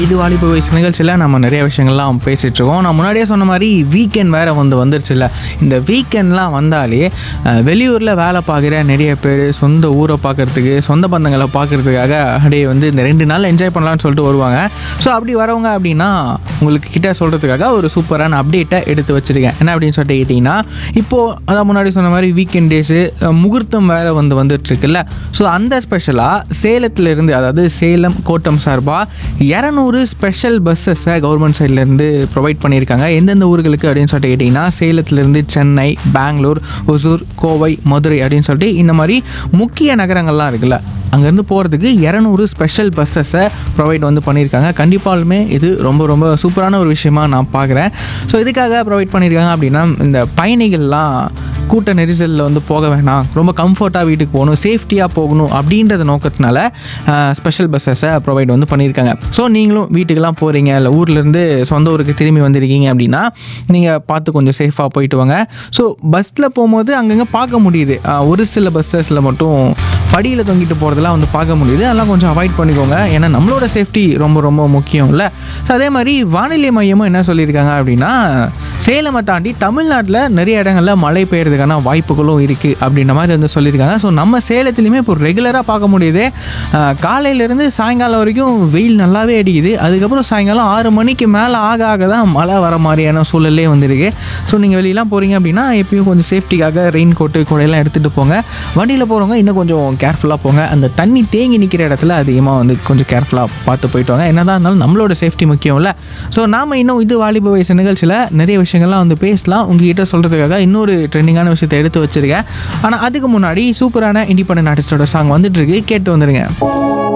இது வாலிப வயசு நிகழ்ச்சியில் நம்ம நிறைய விஷயங்கள்லாம் பேசிகிட்டு இருக்கோம் நான் முன்னாடியே சொன்ன மாதிரி வீக்கெண்ட் வேறு வந்து வந்துருச்சுல்ல இந்த வீக்கெண்ட்லாம் வந்தாலே அஹ், வெளியூரில் வேலை பார்க்குற நிறைய பேர் சொந்த ஊரை பார்க்குறதுக்கு சொந்த பந்தங்களை பார்க்குறதுக்காக அப்படியே வந்து இந்த ரெண்டு நாள் என்ஜாய் பண்ணலாம்னு சொல்லிட்டு வருவாங்க ஸோ அப்படி வரவங்க அப்படின்னா உங்களுக்கு கிட்ட சொல்கிறதுக்காக ஒரு சூப்பரான அப்டேட்டை எடுத்து வச்சுருக்கேன் என்ன அப்படின்னு சொல்லிட்டு கேட்டிங்கன்னா இப்போது அதான் முன்னாடி சொன்ன மாதிரி வீக்கெண்ட் டேஸு முகூர்த்தம் வேறு வந்து வந்துட்டு இருக்குல்ல ஸோ அந்த ஸ்பெஷலாக சேலத்துலேருந்து அதாவது சேலம் கோட்டம் சார்பாக இரநூறு ஸ்பெஷல் பஸ்ஸஸை கவர்மெண்ட் சைட்லேருந்து ப்ரொவைட் பண்ணியிருக்காங்க எந்தெந்த ஊர்களுக்கு அப்படின்னு சொல்லிட்டு கேட்டிங்கன்னா சேலத்துலேருந்து சென்னை பெங்களூர் ஒசூர் கோவை மதுரை அப்படின்னு சொல்லிட்டு இந்த மாதிரி முக்கிய நகரங்கள்லாம் இருக்குல்ல அங்கேருந்து போகிறதுக்கு இரநூறு ஸ்பெஷல் பஸ்ஸஸை ப்ரொவைட் வந்து பண்ணியிருக்காங்க கண்டிப்பாலுமே இது ரொம்ப ரொம்ப சூப்பரான ஒரு விஷயமா நான் பார்க்குறேன் ஸோ இதுக்காக ப்ரொவைட் பண்ணியிருக்காங்க அப்படின்னா இந்த பயணிகள்லாம் கூட்ட நெரிசலில் வந்து போக வேணாம் ரொம்ப கம்ஃபர்ட்டாக வீட்டுக்கு போகணும் சேஃப்டியாக போகணும் அப்படின்றத நோக்கத்தினால ஸ்பெஷல் பஸ்ஸஸை ப்ரொவைட் வந்து பண்ணியிருக்காங்க ஸோ நீங்களும் வீட்டுக்கெல்லாம் போகிறீங்க இல்லை ஊர்லேருந்து சொந்த ஊருக்கு திரும்பி வந்திருக்கீங்க அப்படின்னா நீங்கள் பார்த்து கொஞ்சம் சேஃபாக போயிட்டு வாங்க ஸோ பஸ்ஸில் போகும்போது அங்கங்கே பார்க்க முடியுது அஹ், ஒரு சில பஸ்ஸஸில் மட்டும் படியில் தொங்கிட்டு போகிறதெல்லாம் வந்து பார்க்க முடியுது அதெல்லாம் கொஞ்சம் அவாய்ட் பண்ணிக்கோங்க ஏன்னா நம்மளோட சேஃப்டி ரொம்ப ரொம்ப முக்கியம் இல்லை ஸோ அதே மாதிரி வானிலை மையமும் என்ன சொல்லியிருக்காங்க அப்படின்னா சேலமை தாண்டி தமிழ்நாட்டில் நிறைய இடங்களில் மழை பெய்யறதுக்கான வாய்ப்புகளும் இருக்குது அப்படின்ற மாதிரி வந்து சொல்லியிருக்காங்க ஸோ நம்ம சேலத்துலேயுமே இப்போ ரெகுலராக பார்க்க முடியுது அஹ், காலையிலேருந்து சாயங்காலம் வரைக்கும் வெயில் நல்லாவே அடிக்குது அதுக்கப்புறம் சாயங்காலம் ஆறு மணிக்கு மேலே ஆக ஆக தான் மழை வர மாதிரியான சூழலே வந்திருக்கு ஸோ நீங்கள் வெளியெல்லாம் போகிறீங்க அப்படின்னா எப்பயும் கொஞ்சம் சேஃப்டிக்காக ரெயின் கோட்டு கூடையெல்லாம் எடுத்துகிட்டு போங்க வண்டியில் போகிறவங்க இன்னும் கொஞ்சம் கேர்ஃபுல்லாக போங்க அந்த தண்ணி தேங்கி நிற்கிற இடத்துல அதிகமாக வந்து கொஞ்சம் கேர்ஃபுல்லாக பார்த்து போயிட்டு வாங்க என்னதான் இருந்தாலும் நம்மளோட சேஃப்டி முக்கியம்ல ஸோ நாம் இன்னும் இது வாலிப வயசு நிகழ்ச்சியில் நிறைய விஷயங்கள்லாம் வந்து பேசலாம் உங்ககிட்ட சொல்கிறதுக்காக இன்னொரு ட்ரெண்டிங்கான விஷயத்தை எடுத்து வச்சிருக்கேன் ஆனால் அதுக்கு முன்னாடி சூப்பரான இண்டிபெண்டன்ட் ஆர்டிஸ்டோட சாங் வந்துட்டு இருக்கு கேட்டு வந்துடுங்க